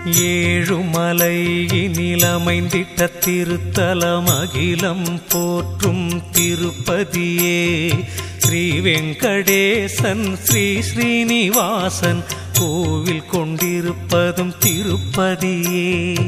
ஏழுமலையினில் அமைந்திட்ட திருத்தலம் அகிலம் போற்றும் திருப்பதியே ஸ்ரீ வெங்கடேசன் ஸ்ரீ ஸ்ரீனிவாசன் கோவில் கொண்டிருப்பதும் திருப்பதியே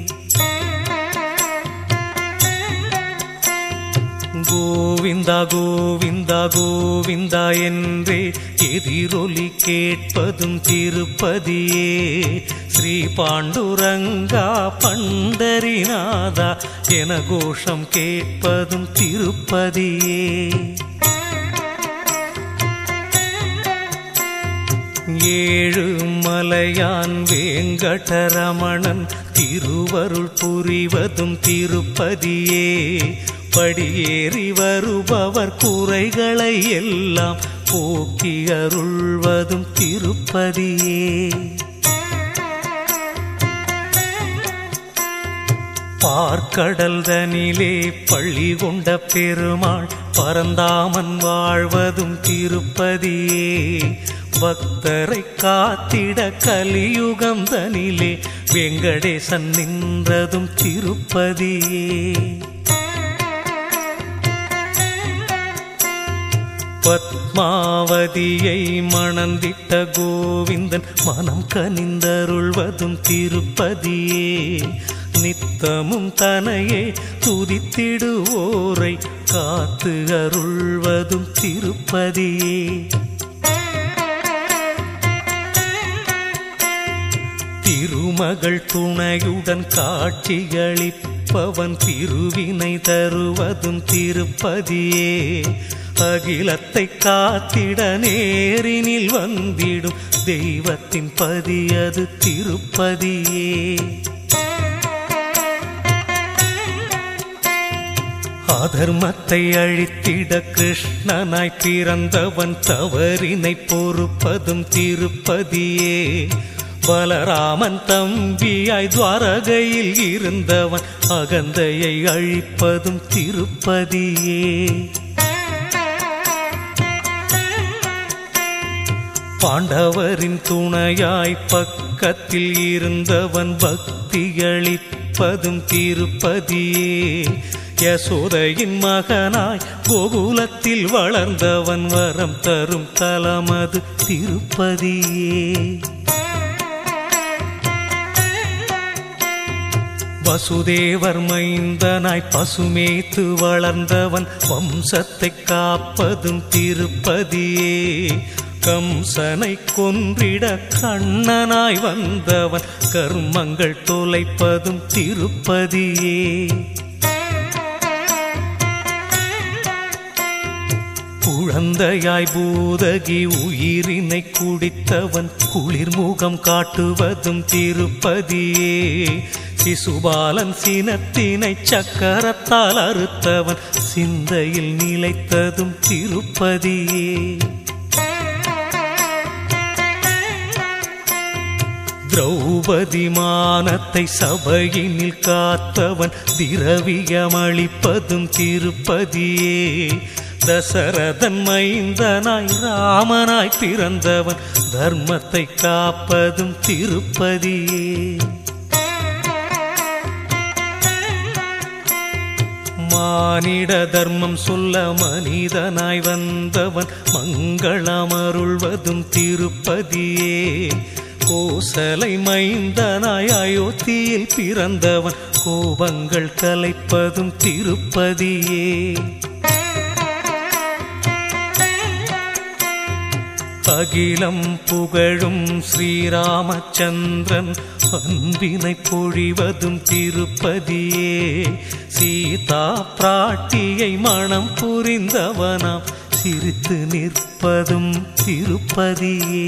கோவிந்தா கோவிந்தா கோவிந்தா என்றே எதிரொலி கேட்பதும் திருப்பதியே ஸ்ரீ பாண்டுரங்கா பண்டரிநாதா என கோஷம் கேட்பதும் திருப்பதியே ஏழு மலையான் வேங்கடரமணன் திருவருள் புரிவதும் திருப்பதியே படியேறி வருபவர் குறைகளை எல்லாம் போக்கி அருள்வதும் திருப்பதியே பார்க்கடல் தனிலே பள்ளி கொண்ட பெருமாள் பரந்தாமன் வாழ்வதும் திருப்பதியே பக்தரை காத்திட கலியுகம் தனிலே வெங்கடேசன் நின்றதும் திருப்பதியே பத்மாவதியை மணந்திட்ட கோவிந்தன் மனம் கனிந்தருள்வதும் திருப்பதியே நித்தமும் தனையே துதித்திடுவோரை காத்து அருள்வதும் திருப்பதியே திருமகள் துணையுடன் காட்சியளிப்பவன் திருவினை தருவதும் திருப்பதியே அகிலத்தை காத்திட நேரினில் வந்திடும் தெய்வத்தின் பதியது திருப்பதியே அதர்மத்தை அழித்திட கிருஷ்ணனாய் பிறந்தவன் தவறினை பொறுப்பதும் திருப்பதியே பலராமன் தம்பியாய் துவாரகையில் இருந்தவன் அகந்தையை அழிப்பதும் திருப்பதியே பாண்டவரின் துணையாய் பக்கத்தில் இருந்தவன் பக்தியளிப்பதும் திருப்பதியே யசோதையின் மகனாய் கோகுலத்தில் வளர்ந்தவன் வரம் தரும் தலமது திருப்பதியே வசுதேவர் மைந்தனாய் பசுமேத்து வளர்ந்தவன் வம்சத்தை காப்பதும் திருப்பதியே கம்சனை கொன்றிட கண்ணனாய் வந்தவன் கர்மங்கள் தொலைப்பதும் திருப்பதியே குழந்தையாய் பூதகி உயிரினை குடித்தவன் குளிர்முகம் காட்டுவதும் திருப்பதியே சிசுபாலன் சினத்தினை சக்கரத்தால் அறுத்தவன் சிந்தையில் நிலைத்ததும் திருப்பதியே திரௌபதி மானத்தை சபையினில் காத்தவன் திரவியமளிப்பதும் திருப்பதியே தசரதன் மைந்தனாய் ராமனாய் பிறந்தவன் தர்மத்தை காப்பதும் திருப்பதியே மானிட தர்மம் சொல்ல மனிதனாய் வந்தவன் மங்களமருள்வதும் திருப்பதியே கோசலை மைந்தனாய் அயோத்தியில் பிறந்தவன் கோபங்கள் கலைப்பதும் திருப்பதியே அகிலம் புகழும் ஸ்ரீராமச்சந்திரன் அன்பினை பொழிவதும் திருப்பதியே சீதா பிராட்டியை மனம் புரிந்தவனாம் சிரித்து நிற்பதும் திருப்பதியே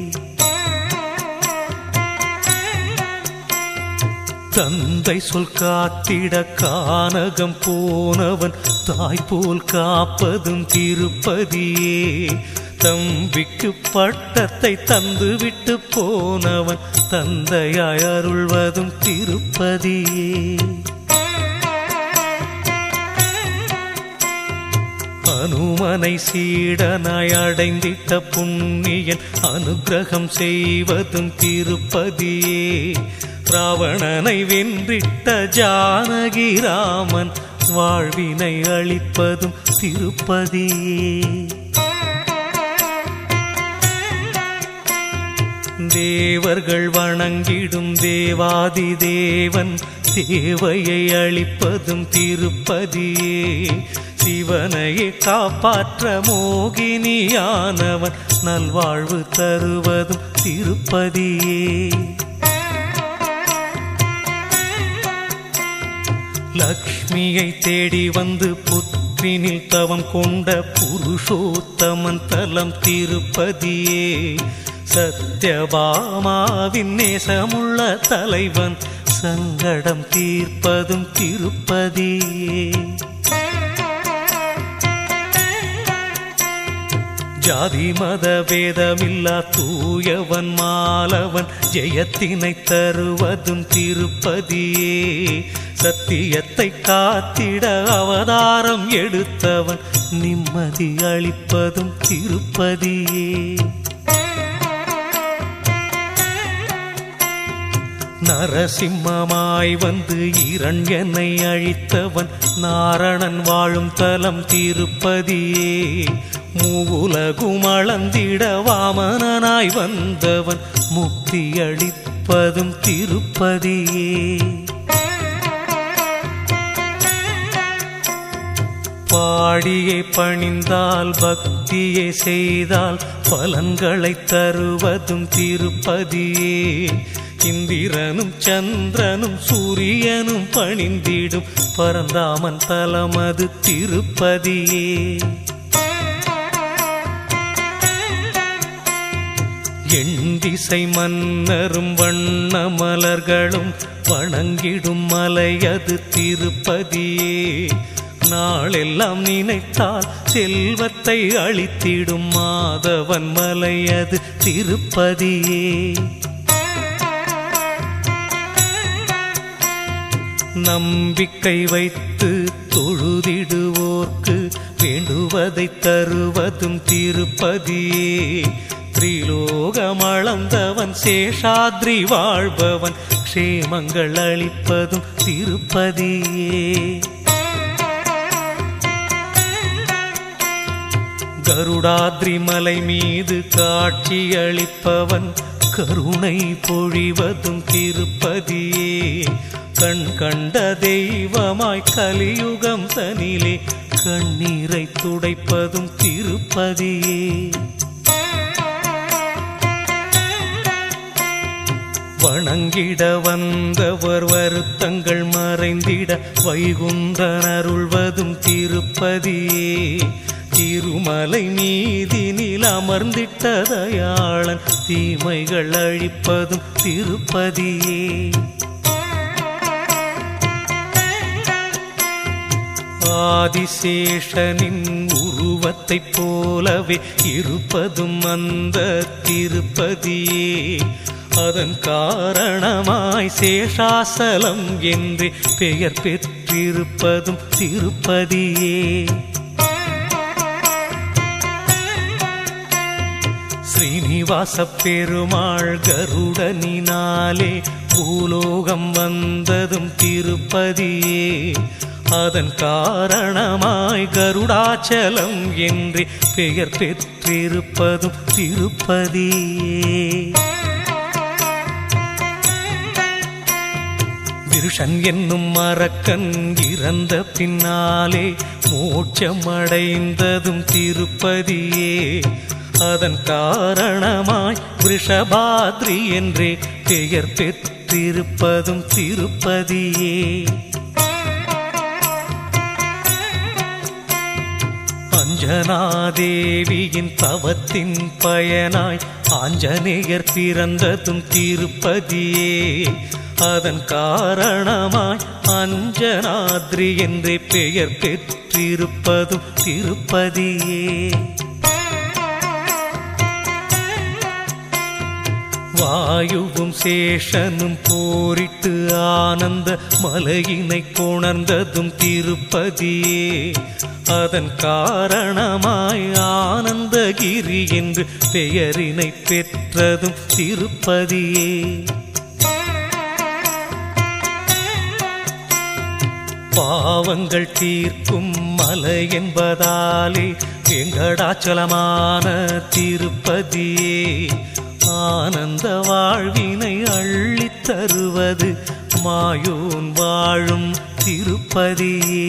தந்தை சொல் காத்திட கானகம் போனவன் தாய் போல் காப்பதும் திருப்பதியே தம்பிக்கு பட்டத்தை தந்துவிட்டு போனவன் தந்தையாய் அருள்வதும் திருப்பதியே அனுமனை சீடனாய் அடைந்திட்ட புண்ணியன் அனுக்கிரகம் செய்வதும் திருப்பதியே ராவணனை வென்றிட்ட ஜானகி ராமன் வாழ்வினை அளிப்பதும் திருப்பதியே தேவர்கள் வணங்கிடும் தேவாதி தேவன் தேவையை அளிப்பதும் திருப்பதியே சிவனையே காப்பாற்ற மோகினியானவன் நல்வாழ்வு தருவதும் திருப்பதியே லக்ஷ்மியை தேடி வந்து புற்றினில் தவம் கொண்ட புருஷோத்தமன் தலம் திருப்பதியே சத்யபாமாவின் நேசமுள்ள தலைவன் சங்கடம் தீர்ப்பதும் திருப்பதியே ஜாதி மத பேதமில்லா தூயவன் மாலவன் ஜெயத்தினை தருவதும் திருப்பதியே சத்தியத்தை காத்திட அவதாரம் எடுத்தவன் நிம்மதி அளிப்பதும் திருப்பதியே நரசிம்மமாய் வந்து இரண்யனை அழித்தவன் நாரணன் வாழும் தலம் திருப்பதியே மூவுலகும் அளந்திட வாமனனாய் வந்தவன் முக்தி அளிப்பதும் திருப்பதியே பாடியை பணிந்தால் பக்தியை செய்தால் பலன்களை தருவதும் திருப்பதியே இந்திரனும் சந்திரனும் சூரியனும் பணிந்திடும் பரந்தாமன் தலமது திருப்பதியே எண்டிசை மன்னரும் வண்ண மலர்களும் வணங்கிடும் மலையது திருப்பதியே நாளெல்லாம் நினைத்தால் செல்வத்தை அளித்திடும் மாதவன் மலையது திருப்பதியே நம்பிக்கை வைத்து தொழுதிடுவோர்க்கு வேண்டுவதை தருவதும் திருப்பதியே திரிலோகமளந்தவன் சேஷாத்ரி வாழ்பவன் க்ஷேமங்கள் அளிப்பதும் திருப்பதியே கருடாத்ரி மலை மீது காட்சி அளிப்பவன் கருணை பொழிவதும் திருப்பதியே கண் கண்ட தெய்வமாய் கலியுகம் தனிலே கண்ணீரை துடைப்பதும் திருப்பதியே வணங்கிட வந்தவர் வருத்தங்கள் மறைந்திட வைகுந்தன் அருள்வதும் திருப்பதியே திருமலை மீதினில் அமர்ந்திட்ட தயாளன் தீமைகள் அழிப்பதும் திருப்பதியே ஆதிசேஷனின் உருவத்தைப் போலவே இருப்பதும் அந்த திருப்பதியே அதன் காரணமாய் சேஷாசலம் என்று பெயர் பெற்றிருப்பதும் திருப்பதியே ஸ்ரீனிவாச பெருமாள் கருடனினாலே பூலோகம் வந்ததும் திருப்பதியே அதன் காரணமாய் கருடாச்சலம் என்று பெயர் பெற்றிருப்பதும் திருப்பதியே விருஷன் என்னும் மரக்கன் இறந்த பின்னாலே மோட்சமடைந்ததும் திருப்பதியே அதன் காரணமாய் விஷபாத்ரி என்றே பெயர் பெற்றிருப்பதும் திருப்பதியே அஞ்சனாதேவியின் தவத்தின் பயனாய் ஆஞ்சநேயர் பிறந்ததும் திருப்பதியே அதன் காரணமாய் அஞ்சனாத்ரி என்றே பெயர் பெற்றிருப்பதும் திருப்பதியே வாயுவும் சேஷனும் போரிட்டு ஆனந்த மலையினை கொணர்ந்ததும் திருப்பதியே அதன் காரணமாய் ஆனந்தகிரி என்று பெயரினை பெற்றதும் திருப்பதியே பாவங்கள் தீர்க்கும் மலை என்பதாலே வெங்கடாச்சலமான திருப்பதியே ஆனந்த வாழ்வினை அள்ளித் தருவது மாயோன் வாழும் திருப்பதியே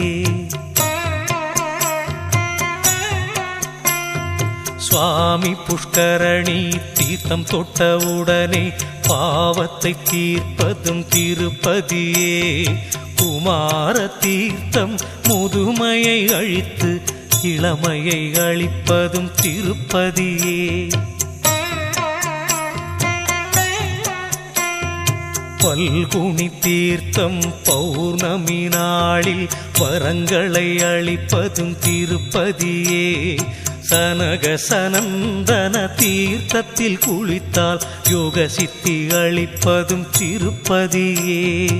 சுவாமி புஷ்கரணி தீர்த்தம் தொட்டவுடனே பாவத்தை தீர்ப்பதும் திருப்பதியே குமார தீர்த்தம் முதுமையை அழித்து இளமையை அளிப்பதும் திருப்பதியே பல்குனி தீர்த்தம் பௌர்ணமி நாளில் வரங்களை அளிப்பதும் திருப்பதியே சனக சனந்தன தீர்த்தத்தில் குளித்தால் யோக சித்தி அளிப்பதும் திருப்பதியே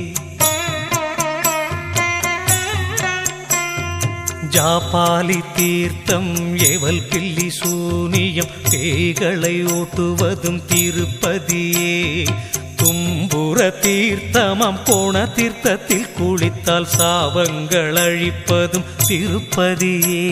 ஜாபாலி தீர்த்தம் எவல் பில்லி சூனியம் பேய்களை ஓட்டுவதும் திருப்பதியே தும்புற தீர்த்தமம் போன தீர்த்தத்தில் குளித்தால் சாபங்கள் அழிப்பதும் திருப்பதியே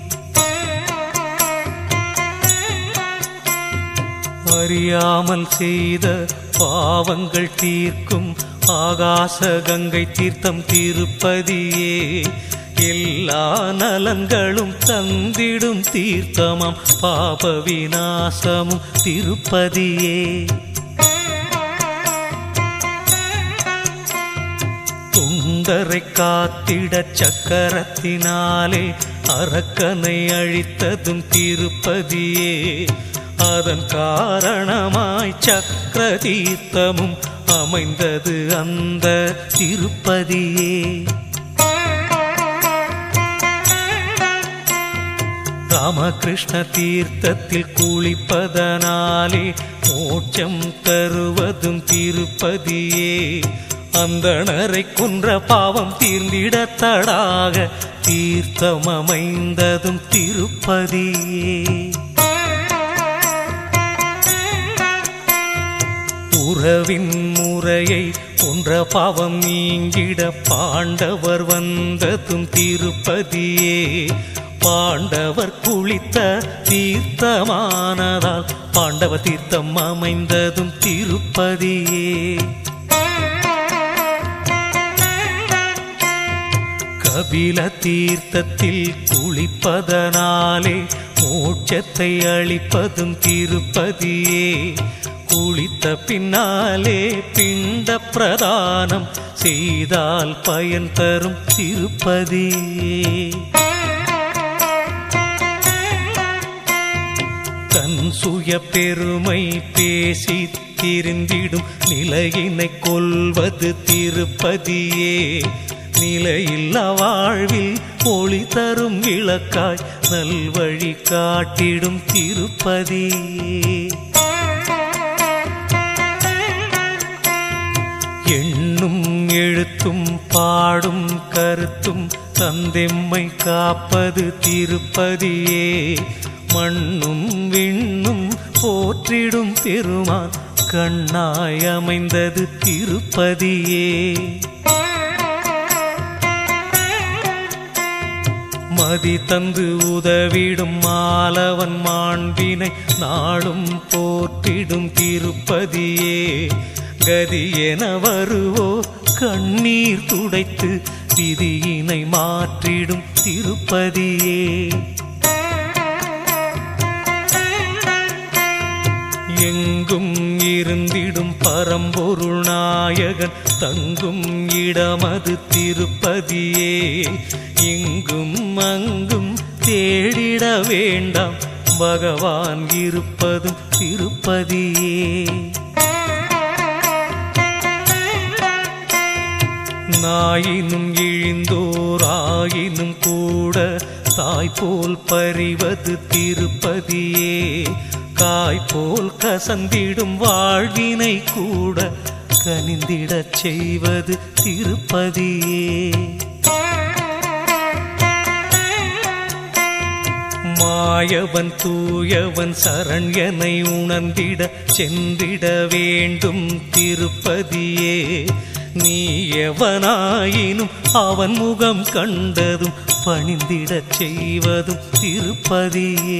அறியாமல் செய்த பாவங்கள் தீர்க்கும் ஆகாச கங்கை தீர்த்தம் திருப்பதியே எல்லா நலன்களும் தந்திடும் தீர்த்தமாம் பாப விநாசமும் திருப்பதியே துண்டரை காத்திட சக்கரத்தினாலே அரக்கனை அழித்ததும் திருப்பதியே அதன் காரணமாய் சக்கர தீர்த்தமும் அமைந்தது அந்த திருப்பதியே ராமகிருஷ்ண தீர்த்தத்தில் குளிப்பதனாலே மோட்சம் தருவதும் திருப்பதியே அந்தணரை கொன்ற பாவம் தீர்ந்திட தடாக தீர்த்தம் அமைந்ததும் திருப்பதியே உறவின் முறையை கொன்ற பாவம் நீங்கிட பாண்டவர் வந்ததும் திருப்பதியே பாண்டவர் குளித்த தீர்த்தமானதால் பாண்டவ தீர்த்தம் அமைந்ததும் திருப்பதியே கபில தீர்த்தத்தில் குளிப்பதனாலே மோட்சத்தை அளிப்பதும் திருப்பதியே குளித்த பின்னாலே பிண்ட பிரதானம் செய்தால் பயன் தரும் திருப்பதியே தன் சுய பெருமை பேசி திரிந்திடும் நிலையினை கொல்வது திருப்பதியே நிலையில்லா வாழ்வில் ஒளி தரும் விளக்காய் நல்வழி காட்டிடும் திருப்பதியே எண்ணும் எழுத்தும் பாடும் கருத்தும் தந்தெம்மை காப்பது திருப்பதியே மண்ணும் விண்ணும் போற்றிடும் பெருமான் கண்ணாய் அமைந்தது திருப்பதியே மதி தந்து உதவிடும் மாலவன் மாண்பினை நாளும் போற்றிடும் திருப்பதியே கதி என வருவோ கண்ணீர் துடைத்து விதியினை மாற்றிடும் திருப்பதியே எங்கும் இருந்திடும் பரம்பொருள் நாயகன் தங்கும் இடமது திருப்பதியே இங்கும் அங்கும் தேடிட வேண்டாம் பகவான் இருப்பதும் திருப்பதியே நாயினும் இழிந்தோராயினும் கூட தாய் போல் பறிவது திருப்பதியே காய் போல் கசந்திடும் வாழ்வினை கூட கனிந்திடச் செய்வது திருப்பதியே மாயவன் தூயவன் சரண்யனை உணர்ந்திட சென்றிட வேண்டும் திருப்பதியே நீ எவனாயினும் அவன் முகம் கண்டதும் பணிந்திடச் செய்வதும் திருப்பதியே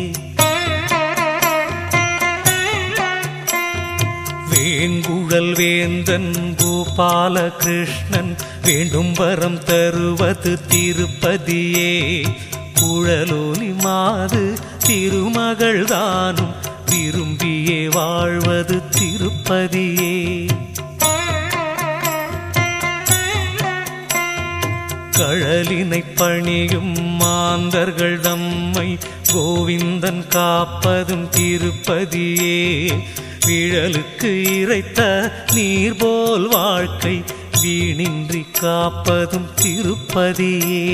வேங்குழல் வேந்தன் பூபால கிருஷ்ணன் வேண்டும் வரம் தருவது திருப்பதியே குழலோலி மாது திருமகள் தானும் விரும்பியே வாழ்வது திருப்பதியே கழலினை பணியும் மாந்தர்கள் தம்மை கோவிந்தன் காப்பதும் திருப்பதியே விழலுக்கு இறைத்த நீர் போல் வாழ்க்கை வீணின்றி காப்பதும் திருப்பதியே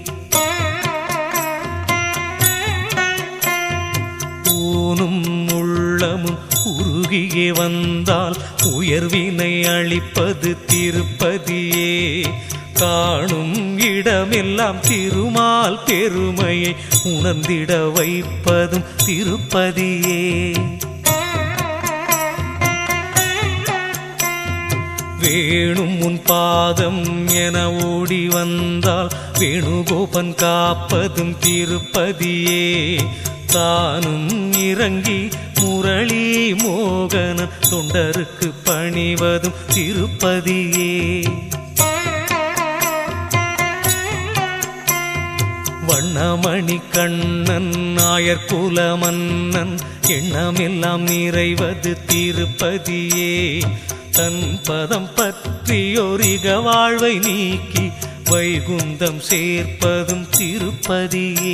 ஊனும் உள்ளமும் உருகியே வந்தால் உயர்வினை அளிப்பது திருப்பதியே காணும் இடமெல்லாம் திருமால் பெருமையை உணர்ந்திட வைப்பதும் திருப்பதியே வேணும் உன் பாதம் என ஓடி வந்தால் வேணுகோபன் காப்பதும் திருப்பதியே தானும் இறங்கி முரளி மோகனன் தொண்டருக்கு பணிவதும் திருப்பதியே வண்ணமணி கண்ணன் நாயர்குல மன்னன் எண்ணமெல்லாம் நிறைவது திருப்பதியே தன் பதம் பற்றியொரிக வாழ்வை நீக்கி வைகுந்தம் சேர்ப்பதும் திருப்பதியே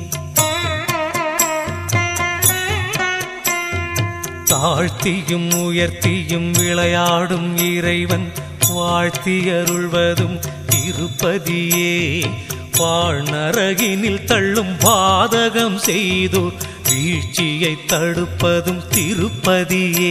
தாழ்த்தியும் உயர்த்தியும் விளையாடும் இறைவன் வாழ்த்தியருள்வதும் திருப்பதியே வாழ்நரகினில் தள்ளும் பாதகம் செய்தோர் வீழ்ச்சியை தடுப்பதும் திருப்பதியே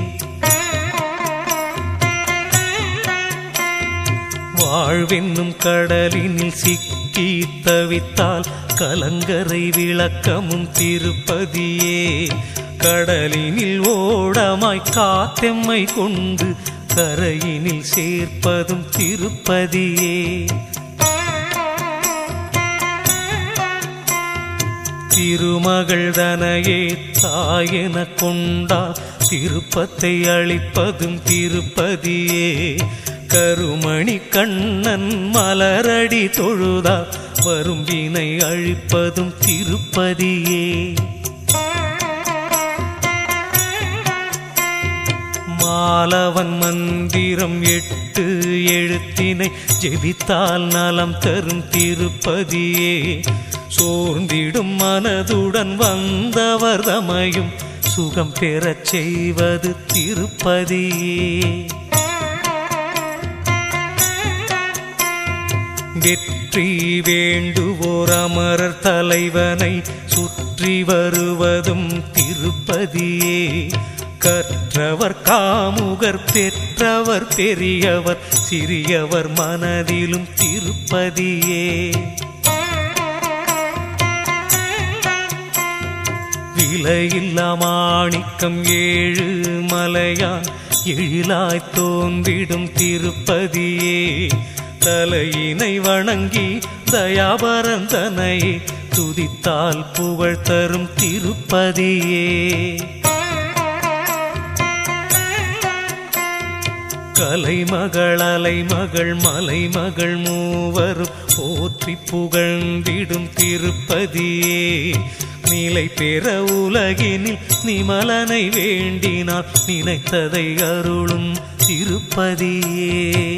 வாழ்வென்னும் கடலினில் சிக்கி தவித்தால் கலங்கரை விளக்கமும் திருப்பதியே கடலினில் ஓடமாய் காத்தெம்மை கொண்டு கரையினில் சேர்ப்பதும் திருப்பதியே திருமகள் தனையே தாயென கொண்டா திருப்பத்தை அளிப்பதும் திருப்பதியே கருமணி கண்ணன் மலரடி தொழுதா வரும் வினை அழிப்பதும் திருப்பதியே மாலவன் மந்திரம் எட்டு எழுத்தினை ஜெபித்தால் நலம் தரும் திருப்பதியே சோர்ந்திடும் மனதுடன் வந்தவர் தமையும் சுகம் பெறச் செய்வது திருப்பதியே வெற்றி வேண்டுவோர் அமரர் தலைவனை சுற்றி வருவதும் திருப்பதியே கற்றவர் காமுகர் பெற்றவர் பெரியவர் சிறியவர் மனதிலும் திருப்பதியே விலையில்லா மாணிக்கம் ஏழு மலையான் எழிலாய் தோன்றிடும் திருப்பதியே தலையினை வணங்கி தயாபரந்தனை துதித்தால் புகழ் தரும் திருப்பதியே கலைமகள் அலைமகள் மலைமகள் மூவரும் போற்றி புகழ்ந்திடும் திருப்பதியே நிலை பெற உலகினில் நிமலனை வேண்டினார் நினைத்ததை அருளும் திருப்பதியே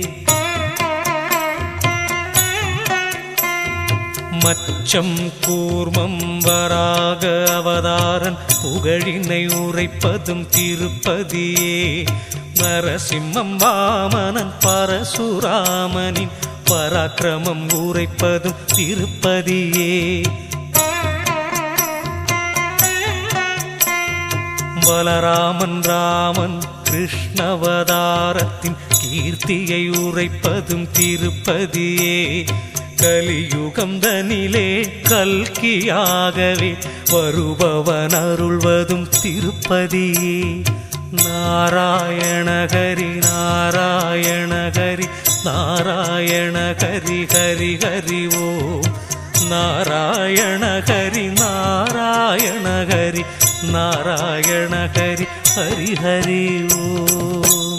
மச்சம் கூர்மம் வராக அவதாரன் புகழினை உரைப்பதும் திருப்பதியே நரசிம்மம் வாமனன் பரசுராமனின் பராக்கிரமம் உரைப்பதும் திருப்பதியே பலராமன் ராமன் கிருஷ்ணவதாரத்தின் கீர்த்தியை உரைப்பதும் திருப்பதியே கலியுகம் தனிலே கல்கியாகவே வருபவன் அருள்வதும் திருப்பதியே நாராயண ஹரி நாராயண ஹரி நாராயண ஹரி ஹரி ஹரி ஓ நாராயண ஹரி நாராயண ஹரி நாராயண ஹரி ஹரி ஹரி ஓ